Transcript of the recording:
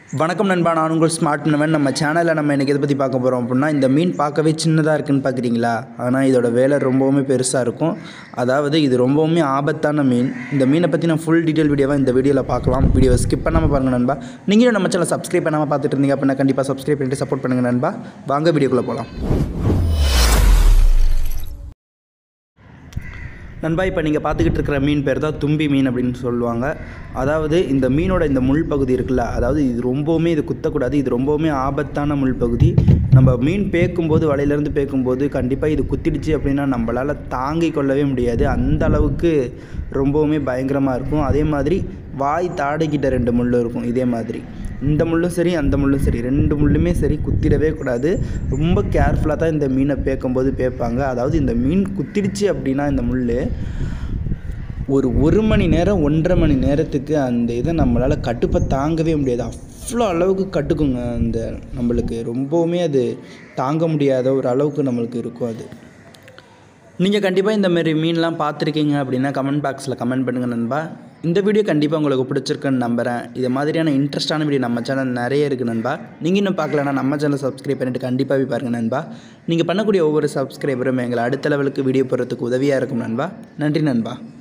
வணக்கம் நண்பா நான் உங்கள் ஸ்மார்ட் பண்ணவன் நம்ம சேனலில் நம்ம இன்றைக்கி எதை பற்றி பார்க்க போகிறோம் அப்படின்னா இந்த மீன் பார்க்கவே சின்னதாக இருக்குன்னு பார்க்குறீங்களா ஆனால் இதோட வேலை ரொம்பவுமே பெருசாக இருக்கும் அதாவது இது ரொம்பவுமே ஆபத்தான மீன் இந்த மீனை பற்றி நான் ஃபுல் டீட்டெயில் வீடியோவாக இந்த வீடியோவில் பார்க்கலாம் வீடியோவை ஸ்கிப் பண்ணாமல் பாருங்கள் நண்பா நீங்களும் நம்ம சேனல் சப்ஸ்கிரைப் பண்ணாமல் பார்த்துட்டு இருந்தீங்க அப்படின்னா கண்டிப்பாக சப்ஸ்கிரைப் பண்ணிட்டு சப்போர்ட் பண்ணுங்கள் நண்பா வாங்க வீடியோக்குள்ளே போகலாம் நண்பா இப்போ நீங்கள் பார்த்துக்கிட்டு இருக்கிற மீன் பேர் தான் தும்பி மீன் அப்படின்னு சொல்லுவாங்க அதாவது இந்த மீனோட இந்த முள் பகுதி இருக்குல்ல அதாவது இது ரொம்பவுமே இது குத்தக்கூடாது இது ரொம்பவுமே ஆபத்தான முள் பகுதி நம்ம மீன் பேக்கும்போது வலையிலேருந்து பேக்கும்போது கண்டிப்பாக இது குத்திடுச்சு அப்படின்னா நம்மளால் தாங்கிக் கொள்ளவே முடியாது அந்த அளவுக்கு ரொம்பவுமே பயங்கரமாக இருக்கும் அதே மாதிரி வாய் தாடைக்கிட்ட ரெண்டு முள் இருக்கும் இதே மாதிரி இந்த முள்ளும் சரி அந்த முள்ளும் சரி ரெண்டு முள்ளுமே சரி குத்திடவே கூடாது ரொம்ப கேர்ஃபுல்லாக தான் இந்த மீனை பேக்கும்போது பேப்பாங்க அதாவது இந்த மீன் குத்திடுச்சு அப்படின்னா இந்த முள் ஒரு ஒரு மணி நேரம் ஒன்றரை மணி நேரத்துக்கு அந்த இதை நம்மளால் கட்டுப்பை தாங்கவே முடியாது அவ்வளோ அளவுக்கு கட்டுக்குங்க அந்த நம்மளுக்கு ரொம்பவுமே அது தாங்க முடியாத ஒரு அளவுக்கு நம்மளுக்கு இருக்கும் அது நீங்கள் கண்டிப்பாக இந்த மாதிரி மீன்லாம் பார்த்துருக்கீங்க அப்படின்னா கமெண்ட் பாக்ஸில் கமெண்ட் பண்ணுங்கள் நண்பா இந்த வீடியோ கண்டிப்பாக உங்களுக்கு பிடிச்சிருக்குன்னு நம்புகிறேன் இது மாதிரியான இன்ட்ரெஸ்டான வீடியோ நம்ம சேனல் நிறைய இருக்குது நண்பா நீங்கள் இன்னும் பார்க்கலன்னா நம்ம சேனல் சப்ஸ்கிரைப் பண்ணிட்டு கண்டிப்பாக போய் பாருங்கள் நண்பா நீங்கள் பண்ணக்கூடிய ஒவ்வொரு சப்ஸ்கிரைபரும் எங்களை அடுத்த லெவலுக்கு வீடியோ போடுறதுக்கு உதவியாக இருக்கும் நண்பா நன்றி நண்பா